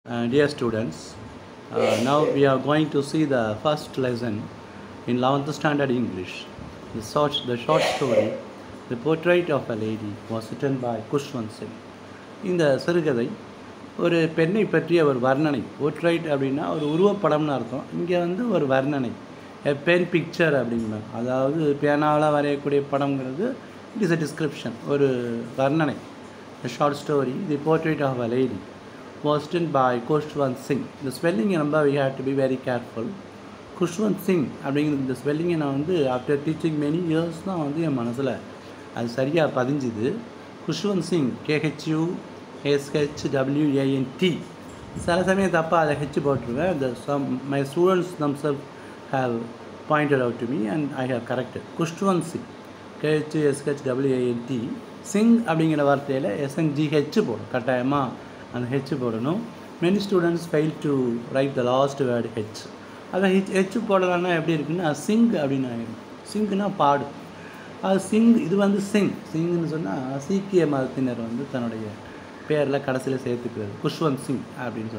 Uh, dear students, uh, now we are going to see the first lesson in 11th standard English. The short, the short story, The Portrait of a Lady, was written by Kushwant Singh. இந்த சிறுகதை ஒரு பெண்ணை பற்றிய ஒரு வர்ணனை portrait அப்படின்னா ஒரு உருவப்படம்னு அர்த்தம் இங்கே வந்து ஒரு வர்ணனை எ பென் பிக்சர் அப்படிங்கிறாங்க அதாவது பேனாவில் வரையக்கூடிய படம்ங்கிறது இட் இஸ் a டிஸ்கிரிப்ஷன் ஒரு வர்ணனை short story the portrait of a lady was written by Khushwant Singh இந்த ஸ்பெல்லிங்கை ரொம்ப we have to be very careful Khushwant Singh அப்படிங்கிற இந்த ஸ்பெல்லிங்கை நான் வந்து ஆஃப்டர் டீச்சிங் மெனி இயர்ஸ் தான் வந்து என் மனசில் அது சரியாக பதிஞ்சுது Khushwant Singh K H U S H W A N T சில சமயம் தப்பாக அதை ஹெச் போட்டுருவேன் the some my students themselves have pointed out to me and I have corrected Khushwant Singh K H S H W A N T Singh அப்படிங்கிற வார்த்தையில் எஸ்என்ஜிஹெச் போடும் கட்டாயமாக அந்த ஹெச் போடணும் many students fail to write the last word H அதை ஹெச் ஹெச் போடலான்னா எப்படி இருக்குன்னா சிங் அப்படின்னு ஆயிடும் சிங்க்னா பாடு அது சிங் இது வந்து சிங் சிங்னு சொன்னால் சீக்கிய மதத்தினர் வந்து தன்னுடைய பேரில் கடைசியில் சேர்த்துக்கிறது குஷ்வந்த் சிங் அப்படின்னு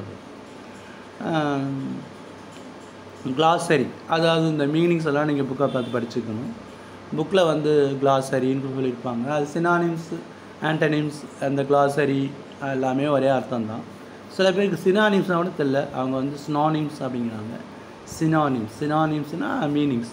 சொல்கிறது கிளாசரி அதாவது இந்த மீனிங்ஸ் எல்லாம் நீங்கள் புக்கை பார்த்து படிச்சுக்கணும் புக்கில் வந்து கிளாசரின்னு சொல்லியிருப்பாங்க அது சினானிம்ஸ் ஆண்டனிம்ஸ் அந்த கிளாசரி எல்லாமே ஒரே அர்த்தம் தான் சில பேருக்கு சினானிம்ஸ்னால் கூட தெரில அவங்க வந்து சினானிம்ஸ் அப்படிங்கிறாங்க சினானிம்ஸ் சினானிம்ஸ்னால் மீனிங்ஸ்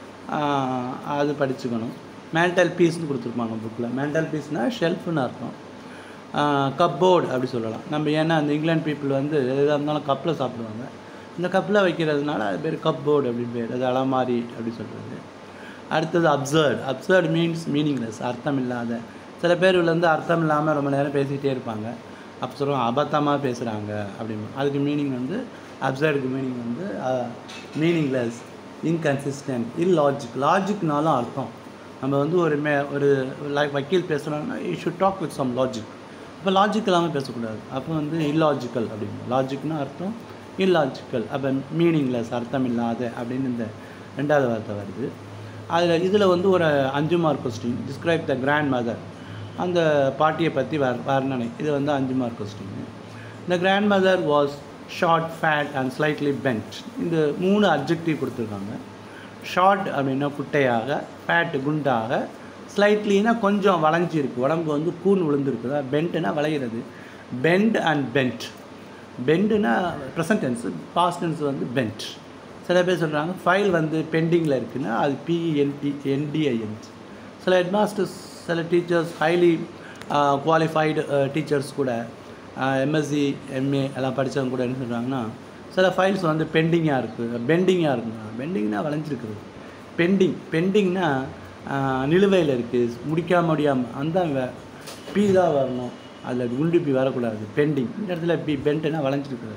அது படிச்சுக்கணும் மேண்டல் பீஸ்னு கொடுத்துருப்பாங்க புக்கில் மேண்டல் பீஸ்னால் ஷெல்ஃப்னு அர்த்தம் கப்போர்டு அப்படி சொல்லலாம் நம்ம ஏன்னா அந்த இங்கிலாந்து பீப்புள் வந்து எதாக இருந்தாலும் கப்பில் சாப்பிடுவாங்க இந்த கப்பில் வைக்கிறதுனால அது பேர் கப்போர்டு அப்படின்னு பேர் அது அலமாரி அப்படி சொல்கிறது அடுத்தது அப்சர்ட் அப்சர்ட் மீன்ஸ் மீனிங்லெஸ் அர்த்தம் இல்லாத சில பேர் வந்து அர்த்தம் இல்லாமல் ரொம்ப நேரம் பேசிக்கிட்டே இருப்பாங்க அப்போ சொல்லுவாங்க அபத்தமாக பேசுகிறாங்க அப்படின்னு அதுக்கு மீனிங் வந்து அப்சர்டுக்கு மீனிங் வந்து மீனிங்லெஸ் இன்கன்சிஸ்டன்ட் இல்லாஜிக் லாஜிக்னாலும் அர்த்தம் நம்ம வந்து ஒரு மே ஒரு வக்கீல் பேசுகிறோம்னா you should talk with some logic அப்போ லாஜிக் இல்லாமல் பேசக்கூடாது அப்போ வந்து இல்லாஜிக்கல் அப்படின்னு லாஜிக்னா அர்த்தம் இல்லாஜிக்கல் அப்போ மீனிங்லெஸ் அர்த்தம் இல்லாத அப்படின்னு இந்த ரெண்டாவது வார்த்தை வருது அதில் இதில் வந்து ஒரு அஞ்சு mark question describe the grandmother அந்த பாட்டியை பற்றி வர் வர்ணனை இது வந்து அஞ்சு மார்க் கொஸ்டின் இந்த grandmother was short fat and slightly bent இந்த மூணு அப்ஜெக்டிவ் கொடுத்துருக்காங்க ஷார்ட் அப்படின்னா குட்டையாக ஃபேட் குண்டாக ஸ்லைட்லினா கொஞ்சம் வளைஞ்சிருக்கு உடம்பு வந்து கூன் விழுந்துருக்குதா பெண்ட்னா வளைகிறது பெண்ட் அண்ட் பெண்ட் பெண்டுனா ப்ரெசன்ட் டென்ஸ் பாஸ்ட் டென்ஸ் வந்து பெண்ட் சில பேர் சொல்கிறாங்க ஃபைல் வந்து பெண்டிங்கில் இருக்குன்னா அது பிஇஎன்டி என்டிஐஎன்ஸ் சில ஹெட்மாஸ்டர்ஸ் சில டீச்சர்ஸ் ஹைலி குவாலிஃபைடு டீச்சர்ஸ் கூட எம்எஸ்சி எம்ஏ எல்லாம் படித்தவங்க கூட என்ன சொல்கிறாங்கன்னா சில ஃபைல்ஸ் வந்து பெண்டிங்காக இருக்குது பெண்டிங்காக இருக்குங்க பெண்டிங்னா வளைஞ்சிருக்குது பெண்டிங் பெண்டிங்னா நிலுவையில் இருக்குது முடிக்காம முடியாமல் அந்த பி தான் வரணும் அதில் குண்டு பி வரக்கூடாது பெண்டிங் இந்த இடத்துல பி பெண்ட்டுனா வளைஞ்சிருக்குது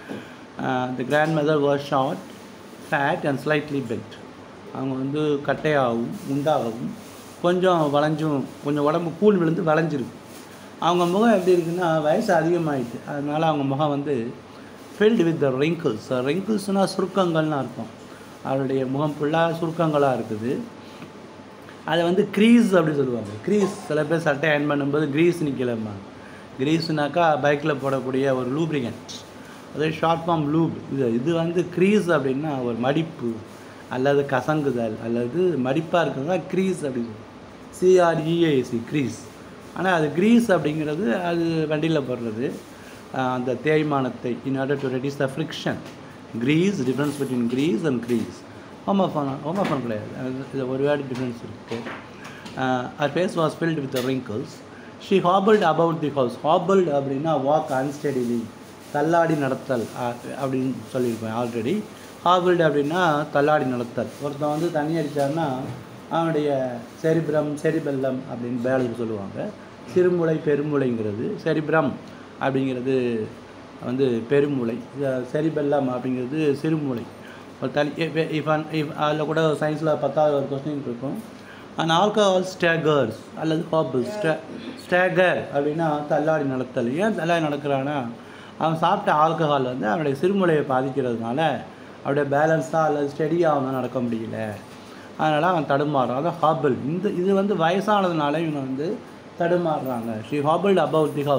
the grandmother was short fat and slightly bent அவங்க வந்து கட்டையாகவும் உண்டாகவும் கொஞ்சம் வளைஞ்சும் கொஞ்சம் உடம்பு கூழ் விழுந்து வளைஞ்சிருக்கு அவங்க முகம் எப்படி இருக்குன்னா வயசு அதிகமாகிட்டு அதனால் அவங்க முகம் வந்து ஃபில்டு வித் த ரிங்கிள்ஸ் ரிங்கிள்ஸ்னால் சுருக்கங்கள்னு அர்த்தம் அவருடைய முகம் ஃபுல்லாக சுருக்கங்களாக இருக்குது அதை வந்து க்ரீஸ் அப்படி சொல்லுவாங்க க்ரீஸ் சில பேர் சட்டை அயன் பண்ணும்போது க்ரீஸ் நிற்கலம்பாங்க க்ரீஸ்னாக்கா பைக்கில் போடக்கூடிய ஒரு லூப்ரிகன்ட் அதே ஷார்ட் ஃபார்ம் லூப் இது இது வந்து க்ரீஸ் அப்படின்னா ஒரு மடிப்பு அல்லது கசங்குதல் அல்லது மடிப்பாக இருக்கிறது தான் க்ரீஸ் அப்படின்னு சிஆர்இஏசி க்ரீஸ் ஆனால் அது க்ரீஸ் அப்படிங்கிறது அது வண்டியில் போடுறது அந்த தேய்மானத்தை in order to reduce the friction grease difference between grease and grease homophone homophone கிடையாது இது ஒரு வேர்டு டிஃப்ரென்ஸ் இருக்குது her face was filled with wrinkles she hobbled about the house hobbled அப்படின்னா வாக் அன்ஸ்டடிலி தள்ளாடி நடத்தல் அப்படின்னு சொல்லியிருப்பேன் ஆல்ரெடி ஹாபிள்டு அப்படின்னா தள்ளாடி நடத்தல் ஒருத்தன் வந்து தண்ணி அடித்தார்னா அவனுடைய செரிபிரம் செரிபெல்லம் அப்படின்னு பேலுக்கு சொல்லுவாங்க சிறுமுளை பெருமுளைங்கிறது செரிபிரம் அப்படிங்கிறது வந்து பெருமுளை செரிபெல்லம் அப்படிங்கிறது சிறுமுளை ஒரு தனி இஃப் இஃப் அதில் கூட சயின்ஸில் பத்தாவது ஒரு கொஸ்டின் இருக்கும் அண்ட் ஆல்கஹால் ஸ்டேகர்ஸ் அல்லது ஹாபிள் ஸ்டே ஸ்டேகர் அப்படின்னா தள்ளாடி நடத்தல் ஏன் தள்ளாடி நடக்கிறான்னா அவன் சாப்பிட்ட ஆல்கஹால் வந்து அவனுடைய சிறுமுலையை பாதிக்கிறதுனால அவனுடைய பேலன்ஸாக அல்லது ஸ்டெடியாக அவனால் நடக்க முடியல அதனால் அவன் தடுமாறுறான் அதான் ஹாபிள் இந்த இது வந்து வயசானதுனால இவங்க வந்து தடுமாறுறாங்க she hobbled about the house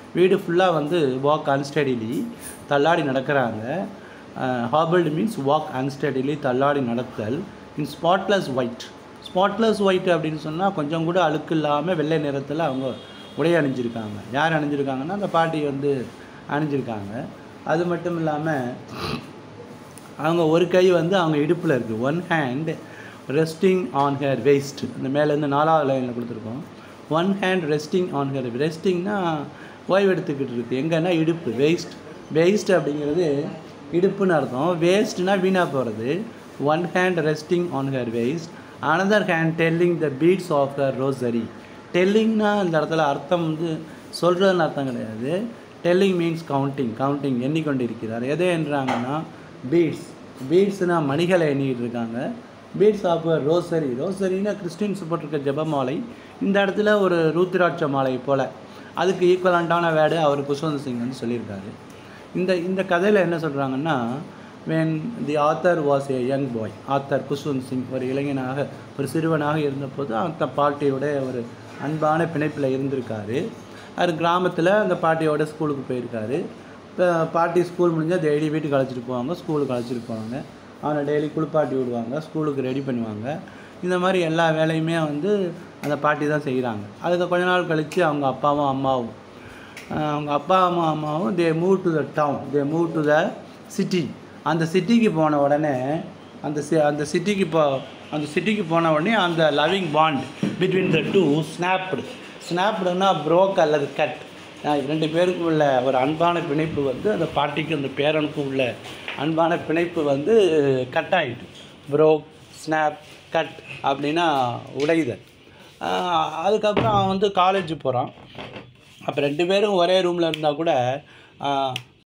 வீடு ஃபுல்லாக வந்து வாக் அன்ஸ்டடிலி தள்ளாடி நடக்கிறாங்க ஹாபிள்டு மீன்ஸ் வாக் அன்ஸ்டடிலி தள்ளாடி நடத்தல் in spotless white spotless white அப்படின்னு சொன்னால் கொஞ்சம் கூட அழுக்கு இல்லாமல் வெள்ளை நிறத்தில் அவங்க உடை அணிஞ்சிருக்காங்க யார் அணிஞ்சிருக்காங்கன்னா அந்த பாட்டி வந்து அணிஞ்சிருக்காங்க அது மட்டும் இல்லாமல் அவங்க ஒரு கை வந்து அவங்க இடுப்பில் இருக்குது one hand resting on her waist இந்த மேலேருந்து நாலாவது லைனில் கொடுத்துருக்கோம் one hand resting on her ரெஸ்டிங்னா ஓய்வு எடுத்துக்கிட்டு இருக்குது எங்கன்னா இடுப்பு வேஸ்ட் வேஸ்ட் அப்படிங்கிறது இடுப்புன்னு அர்த்தம் வேஸ்ட்னா வீணாக போகிறது one hand resting on her waist another hand telling the beads of her rosary டெல்லிங்னா இந்த இடத்துல அர்த்தம் வந்து சொல்கிறதுன்னு அர்த்தம் கிடையாது டெல்லிங் மீன்ஸ் கவுண்டிங் கவுண்டிங் எண்ணிக்கொண்டு இருக்கிறார் எதை என்றாங்கன்னா பீட்ஸ் பீட்ஸ்னால் மணிகளை எண்ணிக்கிட்டு இருக்காங்க பீட்ஸ் ஆஃப் ரோசரி ரோசரின்னா கிறிஸ்டின்ஸ் போட்டிருக்க ஜெபமாலை இந்த இடத்துல ஒரு ரூத்ராட்ச மாலை போல் அதுக்கு ஈக்குவலண்ட்டான வேர்டு அவர் குஷ்வந்த் சிங் வந்து சொல்லியிருக்காரு இந்த இந்த கதையில் என்ன சொல்கிறாங்கன்னா when the author was a young boy author Khushwant Singh ஒரு இளைஞனாக ஒரு சிறுவனாக இருந்தபோது அந்த பாட்டியோட ஒரு அன்பான பிணைப்பில் இருந்திருக்காரு அவர் கிராமத்தில் அந்த பாட்டியோட ஸ்கூலுக்கு போயிருக்காரு இப்போ பாட்டி ஸ்கூல் முடிஞ்சால் டெய்லி வீட்டுக்கு அழைச்சிட்டு போவாங்க ஸ்கூலுக்கு அழைச்சிட்டு போவாங்க அவனை டெய்லி குளிப்பாட்டி விடுவாங்க ஸ்கூலுக்கு ரெடி பண்ணுவாங்க இந்த மாதிரி எல்லா வேலையுமே வந்து அந்த பாட்டி தான் செய்கிறாங்க அதுக்கு கொஞ்ச நாள் கழித்து அவங்க அப்பாவும் அம்மாவும் ஆஹ் அவங்க அப்பா அம்மா அம்மாவும் they move to the town they move to the city அந்த சிட்டிக்கு போன உடனே அந்த சி அந்த சிட்டிக்கு போ அந்த சிட்டிக்கு போன உடனே அந்த loving bond between the two snapped ஸ்னாப்டுன்னா ப்ரோக் அல்லது கட் ரெண்டு பேருக்கும் உள்ள ஒரு அன்பான பிணைப்பு வந்து அந்த பாட்டிக்கும் அந்த பேரனுக்கும் உள்ள அன்பான பிணைப்பு வந்து கட் ஆகிட்டு ப்ரோக் ஸ்னாப் கட் அப்படின்னா உடைதல் ஆஹ் அதுக்கப்புறம் அவன் வந்து காலேஜ் போகிறான் அப்போ ரெண்டு பேரும் ஒரே ரூமில் இருந்தால் கூட